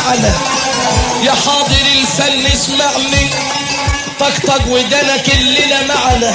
معنا يا حاضر الفن اسمعني طقطق ودنك الليلة معنا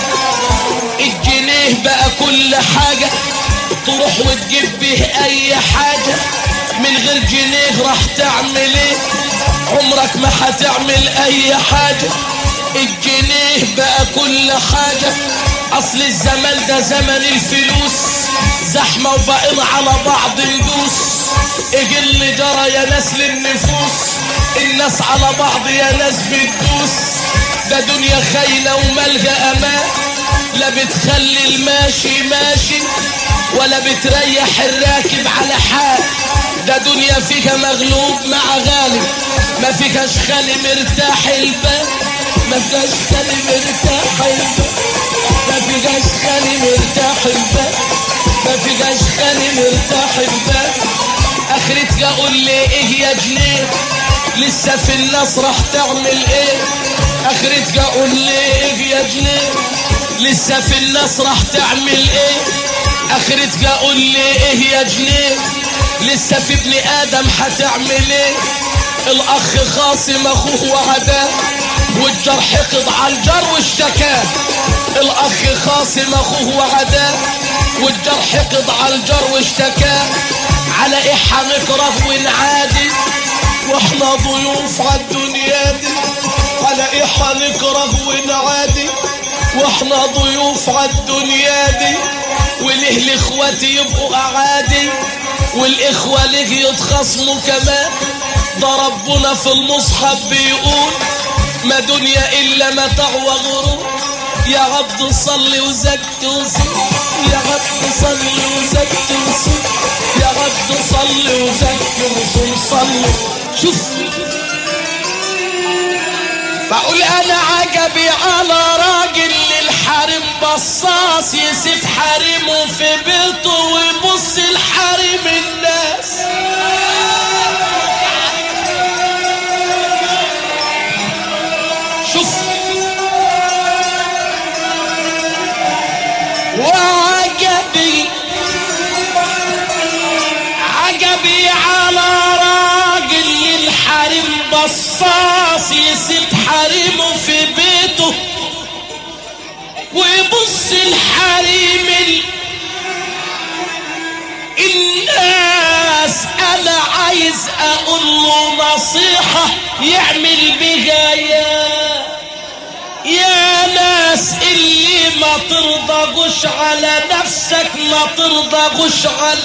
الجنيه بقى كل حاجة تروح وتجيب به اي حاجة من غير جنيه راح تعمل ايه عمرك ما هتعمل اي حاجة الجنيه بقى كل حاجة اصل الزمن ده زمن الفلوس زحمة وبقينا على بعض ندوس ايه اللي جرى يا ناس للنفوس الناس على بعض يا ناس بتدوس ده دنيا خاينة وملجأ امان لا بتخلي الماشي ماشي ولا بتريح الراكب على حال ده دنيا فيها مغلوب مع غالب ما فيهاش خالي مرتاح البال ما فيهاش خالي مرتاح البال ما فيهاش خالي مرتاح البال ما فيهاش خالي مرتاح البال اخرتك اقول لي ايه يا جنيه لسه في الناس راح تعمل ايه اخرتك اقول لي ايه يا جنيه لسه في الناس راح تعمل ايه اخرتك اقول لي ايه يا جنيه لسه في ابن ادم هتعمل ايه الاخ خاصم اخوه وعداه والجرح قطع الجر واشتكاه الاخ خاصم اخوه وعداه والجرح قطع الجر واشتكاه على ايه هنكره ونعادي واحنا ضيوف عالدنيا دي على ايه هنكره ونعادي واحنا ضيوف عالدنيا دي وليه الاخوات يبقوا اعادي والاخوة ليه يتخصموا كمان ده ربنا في المصحف بيقول ما دنيا الا متاع وغرور يا عبد صل وزكت وصل يا عبد صل وزكت وصل يا عبد صل وزكت وصل صل شوف بقول انا عجبي على راجل للحريم بصاص يسيب حريمه في بيته ويبص لحريم الناس شوف وعجبي عجبي على راجل للحريم بصاص يسيب حريمه في بيته ويبص الحريم ال... الناس انا عايز اقول له نصيحة يعمل بها يا يا ناس اللي ما ترضى على نفسك ما ترضى على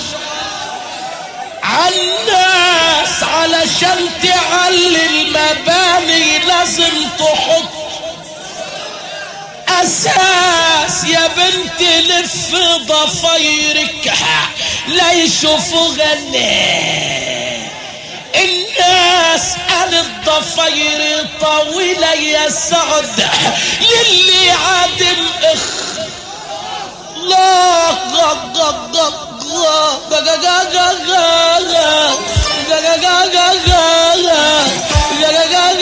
عالناس علشان تعلي المباني لازم تحط اساس يا بنت لف ضفايرك لا يشوفوا غنى الناس قالت ضفاير طويلة يا سعد يلي عادم اخ لا غا غا غا غا غا غا غا غا غا غا غا غا غا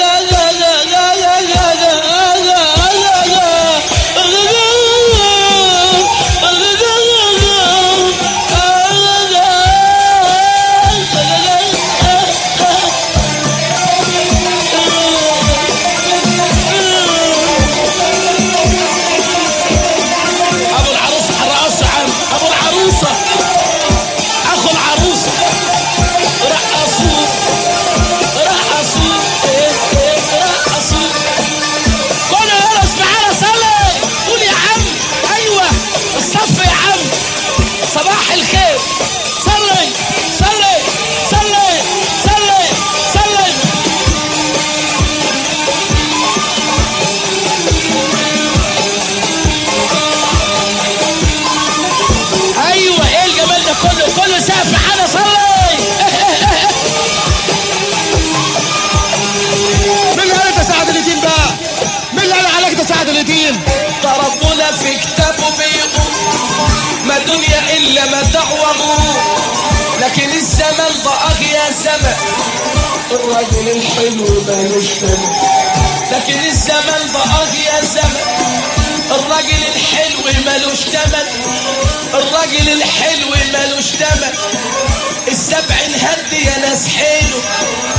ابو العروسه الرقاصه عم ابو العروسه اخو العروسه رقصوا رقصوا إيه إيه رقصوا كل يرقص معانا صلي قول يا عم ايوه الصف يا عم صباح الخير صلي صلي صلي صلي صلي ايوه ايه الجمال ده كله كله سقف معانا صلي مين اللي قال انت سعد الدين بقى مين اللي قال عليك انت سعد الدين ده ربنا في كتابه بيقول ما دنيا الا متاع وغرور لكن الزمن ضاق يا زمن الرجل الحلو مالوش ثمن لكن الزمن ضاق يا زمن الراجل الحلو مالوش تمن الراجل الحلو مالوش تمن السبع الهد يا ناس حلو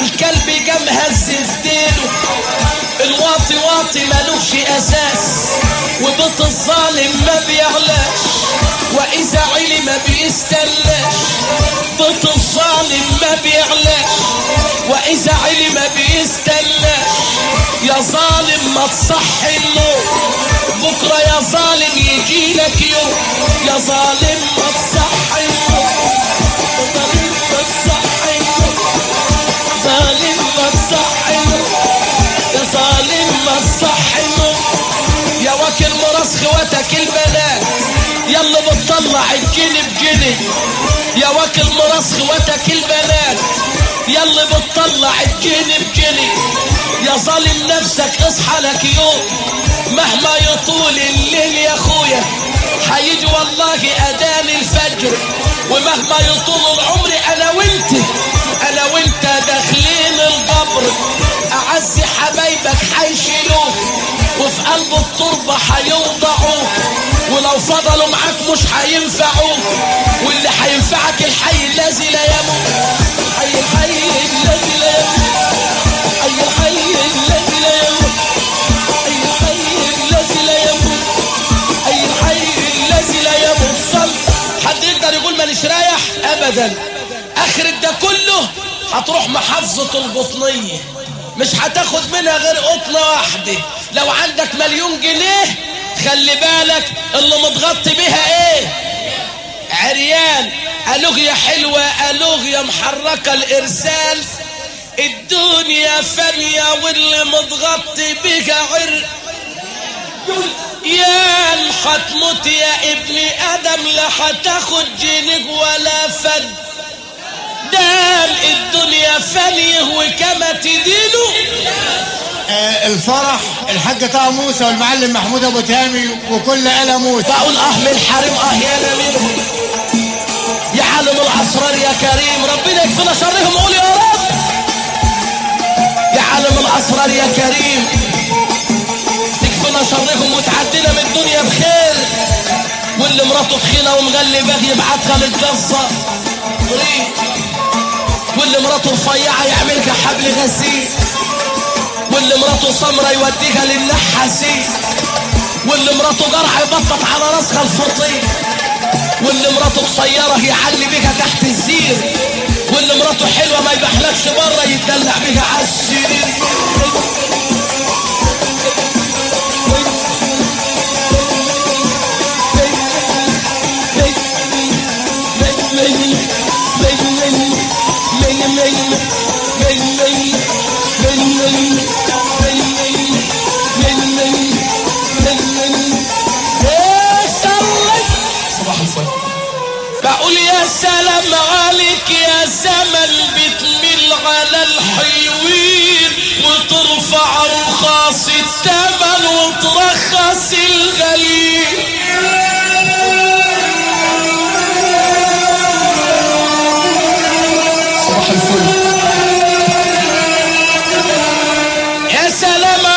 الكلب جام هزز ديله الواطي واطي ملوش اساس وبيت الظالم ما بيعلاش واذا علي ما بيستلاش بيت الظالم ما بيعلاش واذا علي ما بيستلاش يا ظالم ما تصحي النور بكره يا ظالم يجي لك يوم يا ظالم ما تصحي النور يا ظالم ما تصحي النور ظالم ما تصحي النور يا ظالم ما تصحي النور يا واكل مراس خواتك البنات يلا بتطلع الجني بجني يا واكل مراس خواتك البنات يلا بتطلع الجني بجني يا ظالم نفسك اصحى لك يوم مهما يطول الليل يا اخويا حيجي والله اذان الفجر ومهما يطول العمر انا وانت انا وانت داخلين القبر اعز حبايبك حيشيلوك وفي قلب التربة حيوضعوك ولو فضلوا معاك مش حينفعوك واللي حينفعك الحي الذي لا يموت الحي الحي الذي لا يموت الحي الحي الذي لا يموت الحي الحي الذي لا يموت الحي الحي الذي لا يموت صل حد يقدر يقول مانيش رايح ابدا اخر ده كله هتروح محافظة البطنية مش هتاخد منها غير قطنة واحدة لو عندك مليون جنيه خلي بالك اللي متغطي بيها ايه عريان ألوغية حلوة ألوغية محركة الإرسال الدنيا فانية واللي متغطي بيها عر يا هتموت يا ابني ادم لا هتاخد جنيه ولا فد دام الدنيا فانيه وكما تدينه آه الفرح الحاج طه موسى والمعلم محمود ابو تامي وكل آل موسى بقول اه من الحريم اه يا انا منهم يا عالم الاسرار يا كريم ربنا يكفينا شرهم قول يا رب يا عالم الاسرار يا كريم تكفينا شرهم وتعدينا من الدنيا بخير واللي مراته تخينه ومغلباه يبعتها للجزه طريق واللي مراته رفيعه يعملها حبل غسيل واللي مراته سمرة يوديها للنحاسين واللي مراته جرح يبطط على راسها الفطير واللي مراته قصيرة يعلي بيها تحت الزير واللي مراته حلوة ما يبحلكش بره يتدلع بيها على السرير صباح الفل بقول يا سلام عليك يا زمن بتميل على الحيوين وترفع رخاص الثمن وترخص الغليل صباح الفل يا سلام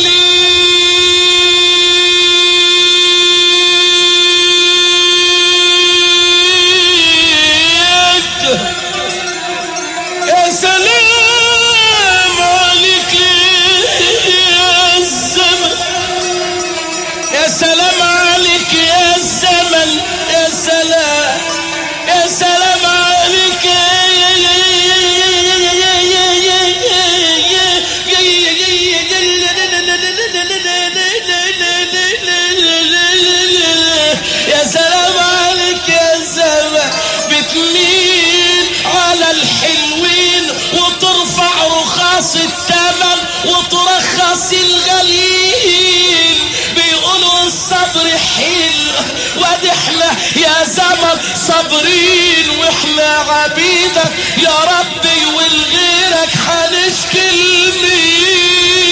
عليك يا سلام عليك يا الزمن يا سلام عليك يا الزمن يا سلام يا سلام عليك يا سلام عليك يا زمان بتميل على الحلوين وترفع رخاص الثمن وترخص الغليل بيقولوا الصبر حلو وادي احنا يا زمن صابرين واحنا عبيدك يا ربي ولغيرك هنشكي لمين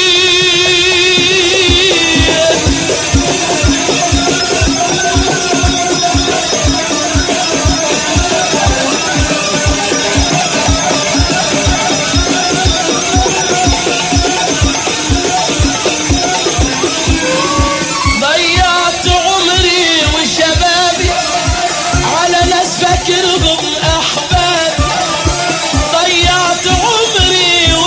ضيعت عمري وشبابي على ناس فاكرهم احباب ضيعت عمري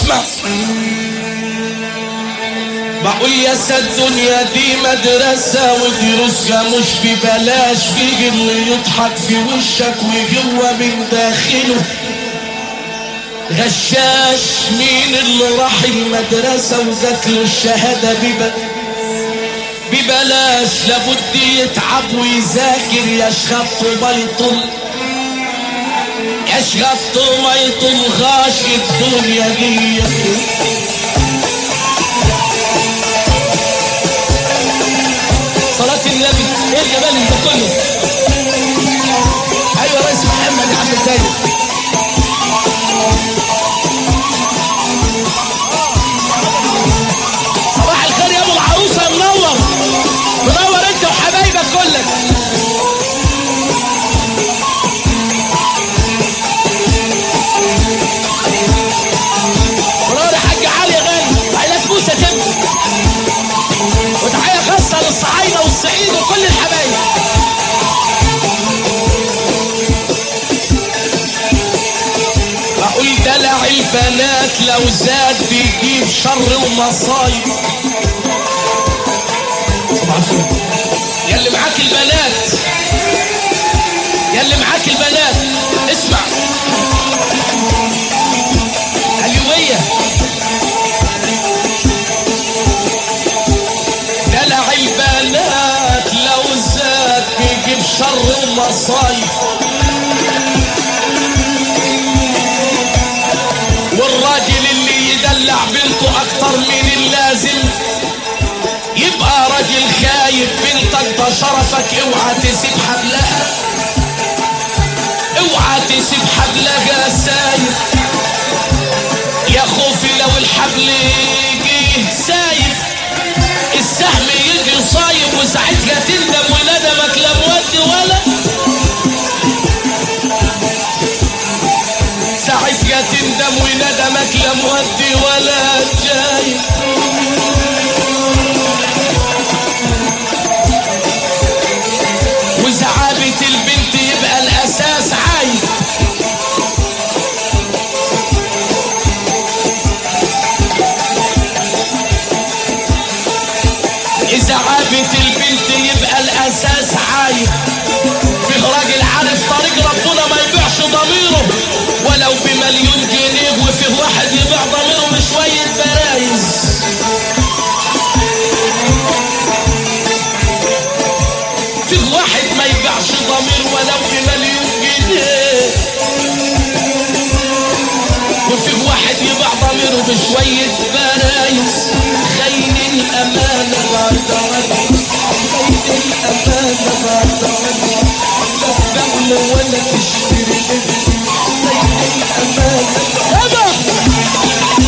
اسمع بقول يا سد الدنيا دي مدرسة ودروسها مش ببلاش في اللي يضحك في وشك وجوه من داخله غشاش مين اللي راح المدرسة وذات له الشهادة بب... ببلاش لابد يتعب ويذاكر يا شخط ما يطل يا شخط ما يطلغاش الدنيا دي صلاة النبي ايه الجمال اللي ده كله ايوه يا ريس محمد يا عم الزايد صباح الخير يا ابو العروسه منور منور انت وحبايبك كلك منور يا حاج علي غالي عائلات موسى تم وتحيه خاصه للصعايده والصعيد وكل الحبايب بقول دلع البنات لو زاد بيجيب شر ومصايب يا اللي معاك البنات يا اللي معاك البنات اسمع علوية دلع البنات لو زاد بيجيب شر ومصايب والراجل اللي يدلع بنته اكتر من اللازم يبقى راجل خايب بنتك ده شرفك اوعى تسيب حبلها اوعى تسيب حبلها سايب يا خوفي لو الحبل يجي سايب السهم يجي صايب وساعتها تندم وندمك لا مودي ولا ساعتها تندم وندمك لا مودي ولا جاي وزعابة البنت يبقى الأساس عايز إذا عابت البنت يبقى الأساس عايز فيه راجل عارف طريق ربنا ما يبيعش ضميره ولو بمليون جنيه وفيه واحد يبيع ضميره بشوية برايز فيه واحد ما يبيعش ضمير ولو بمليون جنيه وفيه واحد يبيع ضميره بشوية برايز خاين الأمانة بعد عني خاين الأمانة بعد عني لا تبيع ولا تشتري مني خاين الأمانة يابا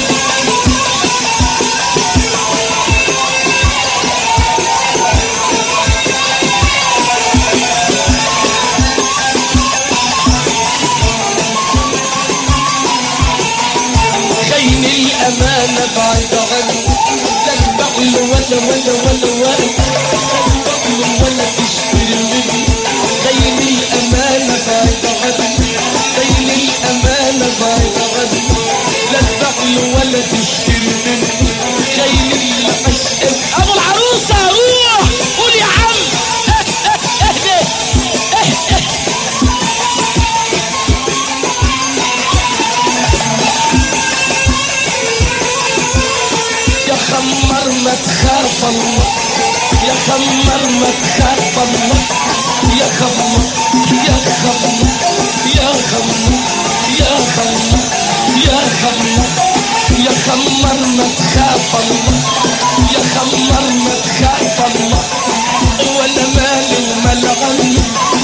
خاين الأمانة بعد عني لا تبيع ولا ولا ولا ولا تبيع ولا تشتري مني خاين الأمانة بعد عني خاين الأمانة بعد عني لا تبيع ولا تشتري مني خاين العشق أبو العروسة روح قول يا عم اهدى اهدى يا خمر ما تخاف الله يا خمر ما تخاف الله يا خمر يا خمر يا خمر يا خمر يا خمر يا خمر ما تخاف الله يا خمر ما تخاف الله ولا مالي ومال غني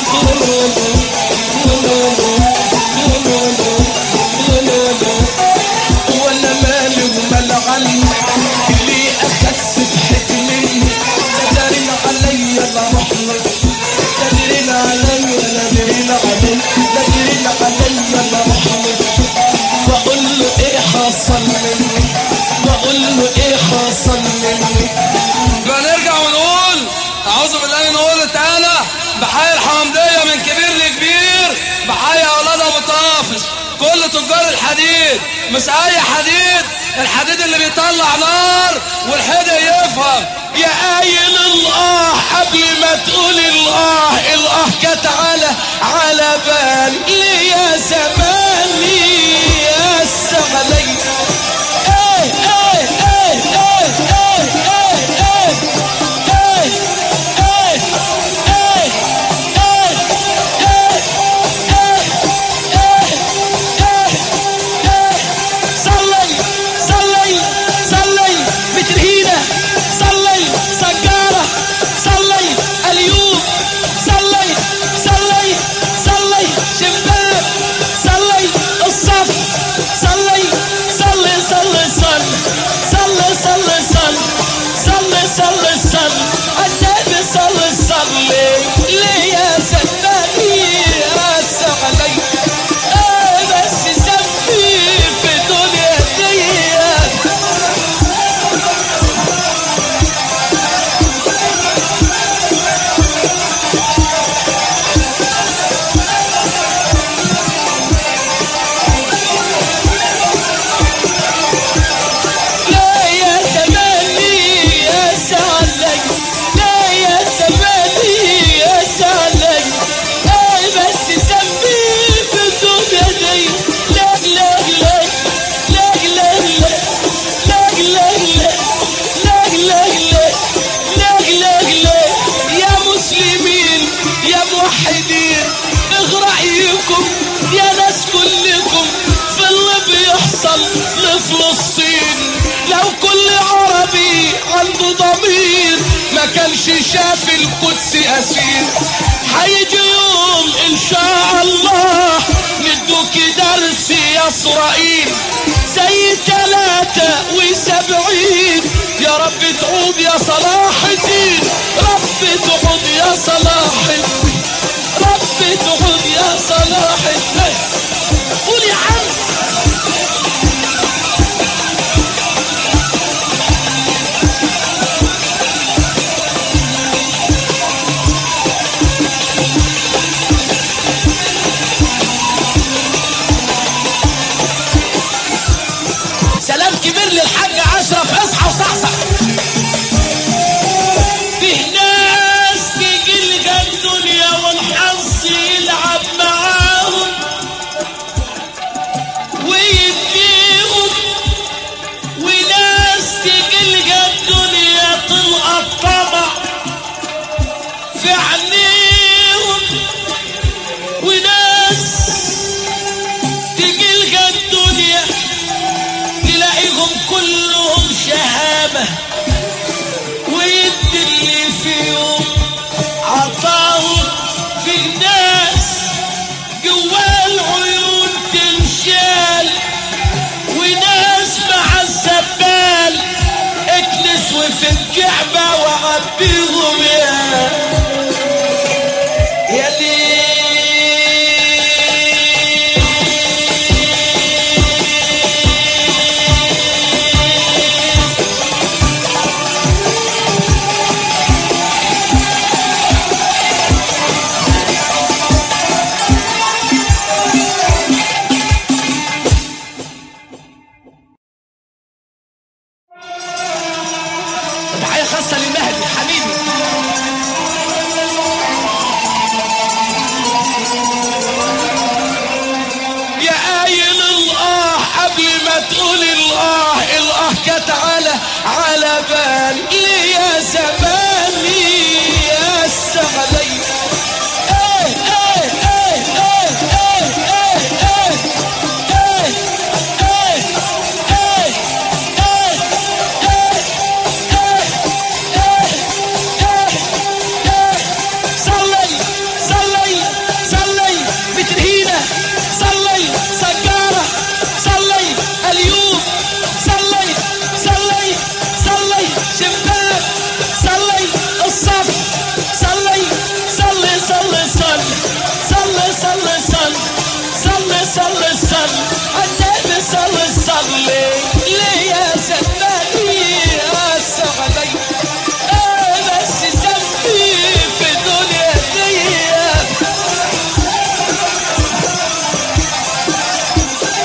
ولا مالي ومال غني اللي اخد سبحت مني قادرين عليا لا رحمة قادرين عليا كل تجار الحديد مش اي حديد الحديد اللي بيطلع نار والحدى يفهم يا قايل الاه قبل ما تقول الاه الاه كانت على على بال ليه يا زماني يا السغلي ايه ايه ايه ايه ايه ايه ايه ايه ايه ايه صلي صلي صلي بترهينة صلي سجارة صلي اليوم صلي صلي صلي شباب صلي الصف صلي صلي صلي صلي صلي صلي صلي صلي صلي صلي النبي صلي صلي ليه يا زماني يا سغلي ايه بس ذنبي في الدنيا دي لا يا زماني يا سعلي لا يا زماني يا سعلي اي بس ذنبي في الدنيا دي لا لا لا لا لا لا لا لا لا لا لا لا لا يا مسلمين يا موحدين اغرعيكم يا ناس كلكم في اللي بيحصل لفلسطين لو كل عربي عنده ضمير ما كانش شاف القدس اسير هيجي يوم ان شاء الله ندوك درس يا اسرائيل زي تلاتة وسبعين يا رب تعود يا صلاح الدين رب تعود يا صلاح الدين رب تعود يا صلاح الدين قول يا عم سلام كبير للحاج اشرف اصحى وصحصح فيه ناس تجلجى الدنيا والحظ يلعب معاهم ويديهم وناس تجلجى الدنيا تلقى الطمع في عينيهم وناس تجلجى الدنيا تلاقيهم كلهم شهامة ويدي اللي فيهم عطاهم في الناس جوا العيون تنشال وناس مع الزبال اكنس وفي الكعبة وعبيهم يا يا تحية خاصة للمهدي حبيبي يا قايل الاه قبل ما تقول الاه الاه كانت على على بال ليه يا زماني يا السغلي ايه ايه ايه ايه ايه ايه ايه ايه ايه ايه ايه صلي صلي صلي بترهينة صلي سجارة صلي اليوم صلي صلي صلي شباب صلي الصف صلي صلي صلي صلي صلي صلي صلي صلي صلي صلي النبي صلي صلي ليه يا زماني يا سغلي ايه بس ذنبي في الدنيا دي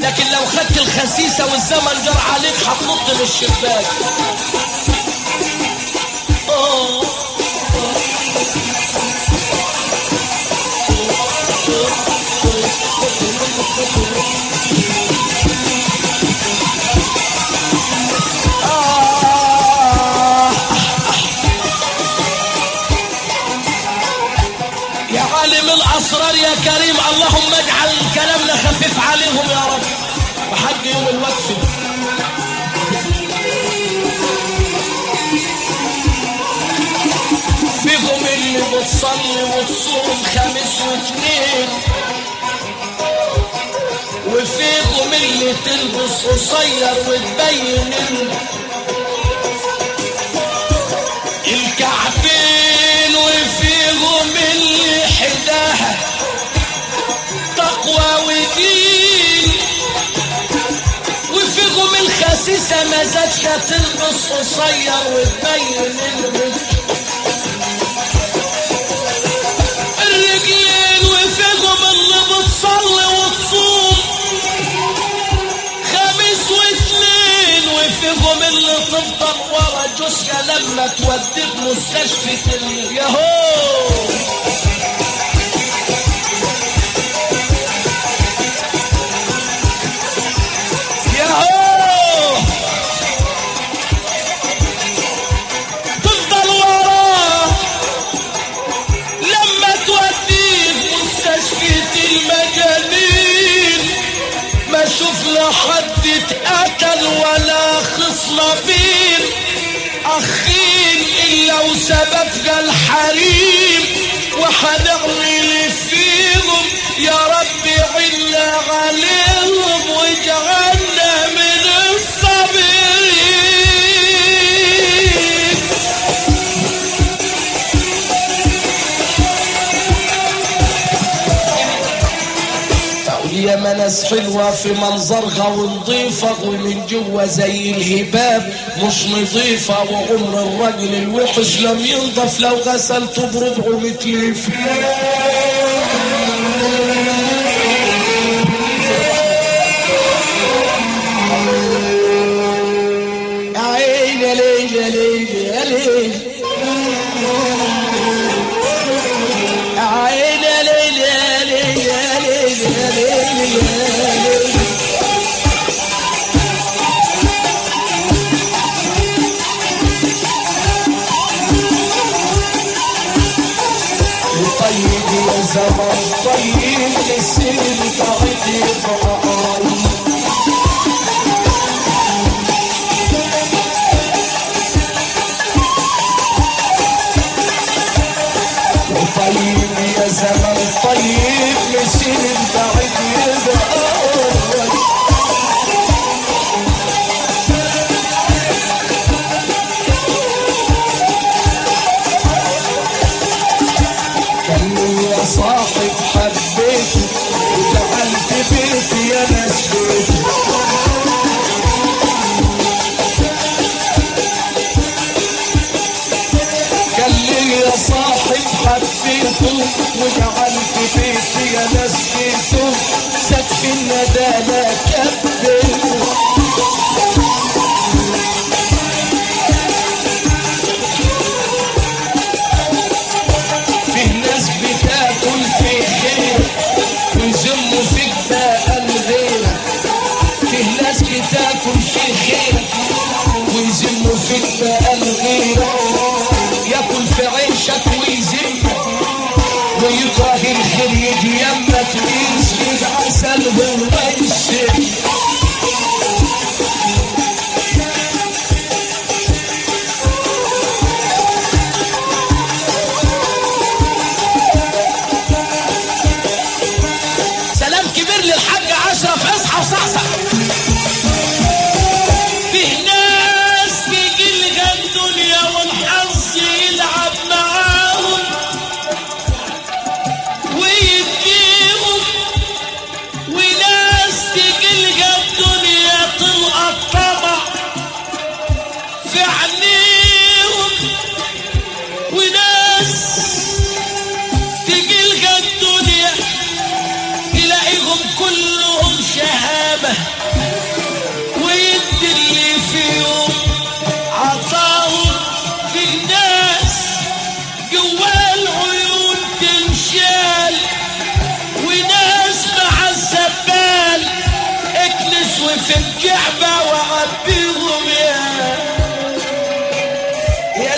لكن لو خدت الخسيسة والزمن جرى عليك هتنط من الشباك أوه. آه. يا عالم الأسرار يا كريم اللهم اجعل كلامنا خفيف عليهم يا رب وحق يوم الوقف فيكم اللي بتصلي وتصوم خميس واثنين وفيكم اللي تلبس قصير وتبين ال- الكعبين وفيهم اللي حداها تقوى ودين وفيهم الخسيسة ما زادش تلبس قصير وتبين الرجل الرجلين وفيهم اللي بتصلي وتصوم خميس واثنين وفيهم اللي تفضل ورا جوزها لما توديك مستشفى ال- ياهو ياهو تفضل وراه لما توديه مستشفى المجانين ما شفنا حد اتقتل ولا خصنا بين اخين الا وسببنا الحريم وحنعمل فيهم يا رب عنا عليهم واجعلنا من الصابرين اليمن ناس حلوة في منظرها ونظيفة ومن جوا زي الهباب مش نظيفة وعمر الرجل الوحش لم ينضف لو غسلته بربعه متلف يا عيني يا ليل يا ليل يا ليل يا عيني يا ليل يا ليل يا ليل يا ليل يا ليل طيب يا زمان طيب للسن تعب يبقى طيب يا زمن طيب مسير بعيد يبقى كان يا صاحب حبيته ودخلت بيتي يا ناس بيتي قال لي يا صاحب حبيته وجعلت بيتي يا ناس بيته سقف الندى لا كبيته فيه ناس بتاكل في خير ويزموا فيك بقى الغير فيه ناس بتاكل في خير ويزموا فيك بقى الغير ياكل في عيشك ويزمك ويكره الخير يجي يمك ويسجد عسل ويشرب سلام كبير للحاج اشرف اصحى وصحصح فيه ناس تجلها الدنيا والحظ يلعب معاهم ويديهم وناس تجلها الدنيا تلقى الطمع في عينيهم وناس تجلها الدنيا تلاقيهم كلهم شهامة في الكعبة وعبيهم يا يا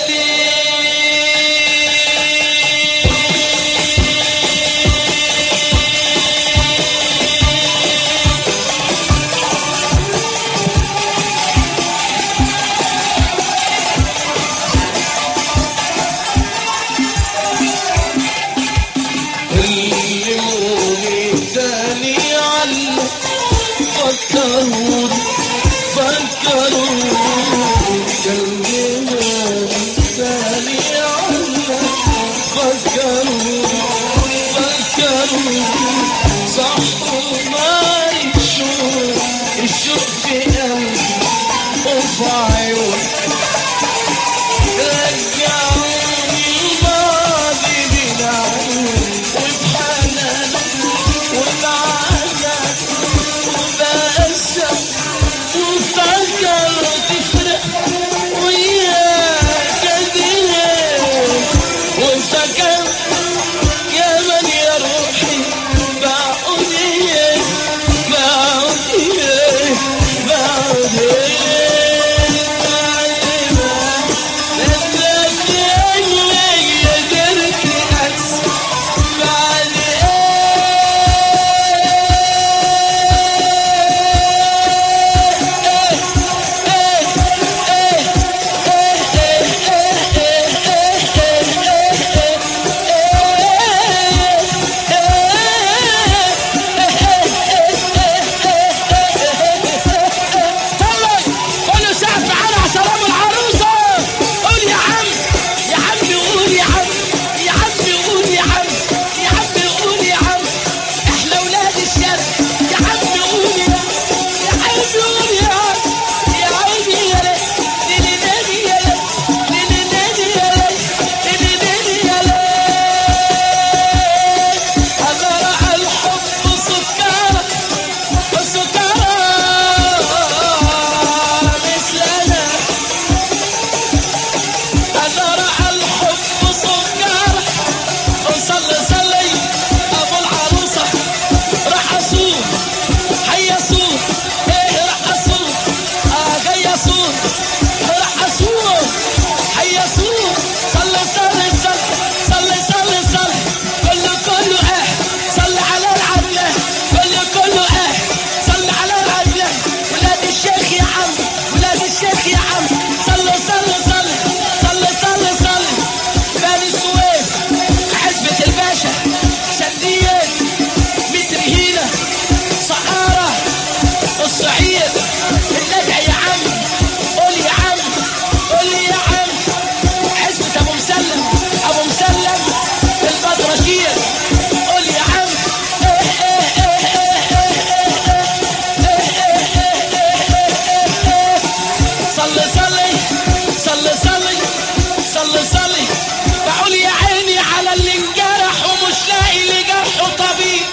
كلموني تاني عنه فكروني فكروني كلموني تاني عنه فكروني فكروني صحوا ما يشوف الشوق في قلبي وفي عيوني رجعوني الماضي بالعيون وبحنان وبعذاب وبأسف وفكر تفرق وياك قديم وافتكر يا من يا روحي بعودي بعودي بعودي كل ساعة معانا على سلام العروسة قول يا عم يا عم قول يا عم يا عم قول يا عم يا عم قول يا عم احنا ولاد الشرق يا عم قول يا يا عم قول يا عم يا عيني يا ليل ليلي نادي يا ليل ليلي نادي يا ليل ليلي نادي يا ليل أزرع الحب سكارة وسكارة مثلنا أزرع الحب سكارة وصلي صلي أبو العروسة راح أصوم حي أصوم إيه راح أصوم آه جاي أصوم راح أصوم حي أصوم صلي صلي صلي صلي صلي صلي كله كله إيه صلي على العدلة كله كله إيه صلي على العدلة ولاد الشيخ يا عم ولاد الشيخ يا عم صلي صلي صلي صلي صلي صلي بني سويس حزبة الباشا سندية متر هيلة صحارى الصعيد النجع يا عم قول يا عم قول يا عم حزبة ابو مسلم ابو مسلم البدرشية قول يا عم إيه إيه إيه إيه إيه إيه إيه صلي صلي صلي صلي صلي صلي بقول يا عيني على اللي انجرح ومش لاقي لجرحه طبيب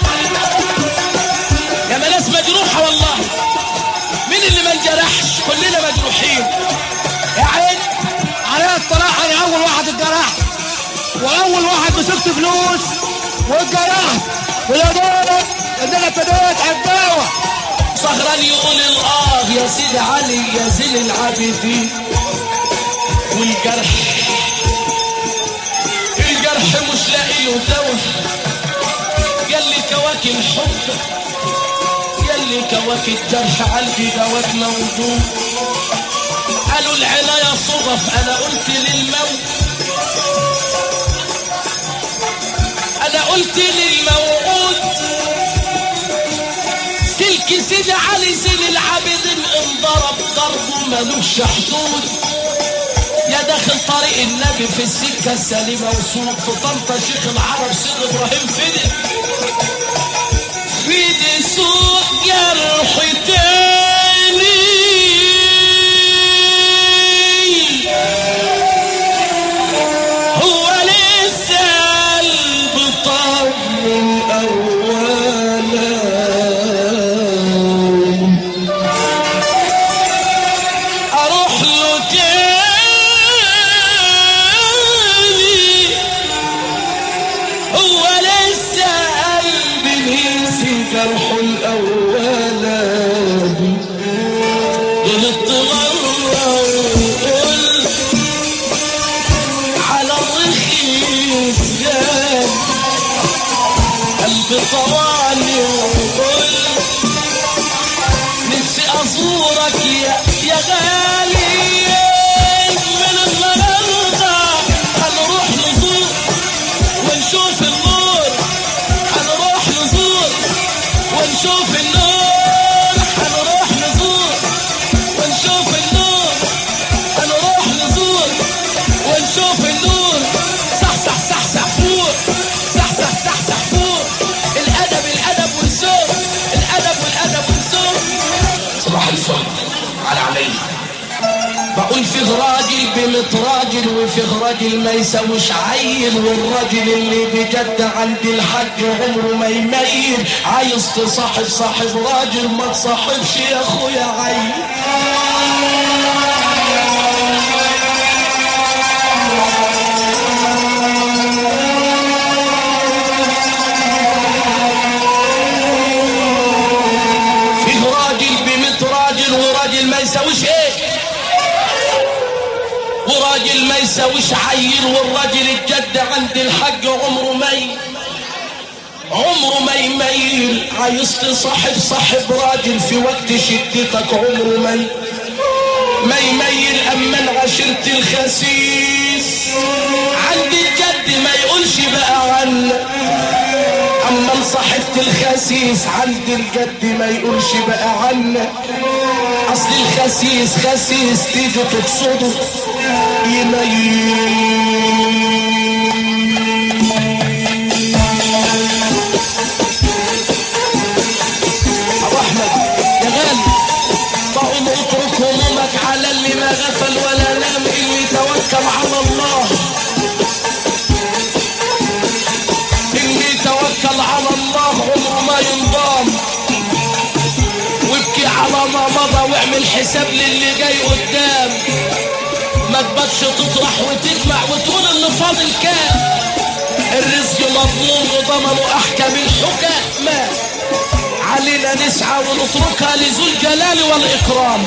يا ما ناس مجروحه والله مين اللي ما انجرحش كلنا مجروحين يا عيني على الصراحة أنا أول واحد اتجرحت وأول واحد مسكت فلوس واتجرحت ويا دوب إن أنا ابتديت أتداوى سهران يقول الآه يا سيدي علي يا زين العابدين والجرح الجرح مش لاقي له دواء ياللي كواكب الحب ياللي كواكب جرح قلبي دواك موجود قالوا العناية صدف انا قلت للموت انا قلت للموعود سلك سيدي علي زين العابدين انضرب ضربه ملوش حدود يا داخل طريق النبي في السكة السليمة وسوق في طنطا شيخ العرب سيد ابراهيم فدي فدي سوق جرح تاني هو لسه قلب طمن اولا اروح له تاني هو لسه قلبي نسي جرحه الاول صل على علي بقول فيه راجل بمت راجل وفيه راجل ما يسويش عيل والراجل اللي بجد عند الحج عمره ما يميل عايز تصاحب صاحب راجل ما تصاحبش يا اخويا عيل فيه راجل بمت راجل وراجل ما يسويش ايه وراجل ما يسويش عيل والراجل الجد عند الحج عمره ما ي- عمره ما يميل عايز تصاحب صاحب راجل في وقت شدتك عمره ما ي- ما يميل اما عشرة الخسيس عند الجد ما يقولش بقى عنك اما صاحبة الخسيس عند الجد ما يقولش بقى عنك اصل الخسيس خسيس تيجي تقصده يميل ابو احمد يا غالي فقوم اترك همومك على اللي ما غفل ولا نام اللي توكل على الله اللي توكل على الله عمره ما ينضام وابكي على ما مضى واعمل حساب للي جاي قدام ما تبقاش تطرح وتجمع وتقول اللي فاضل كام الرزق مضمون وضمنه احكم الحكماء علينا نسعى ونتركها لذو الجلال والاكرام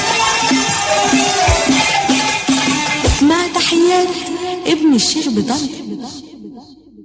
مع تحيات ابن الشيخ بضل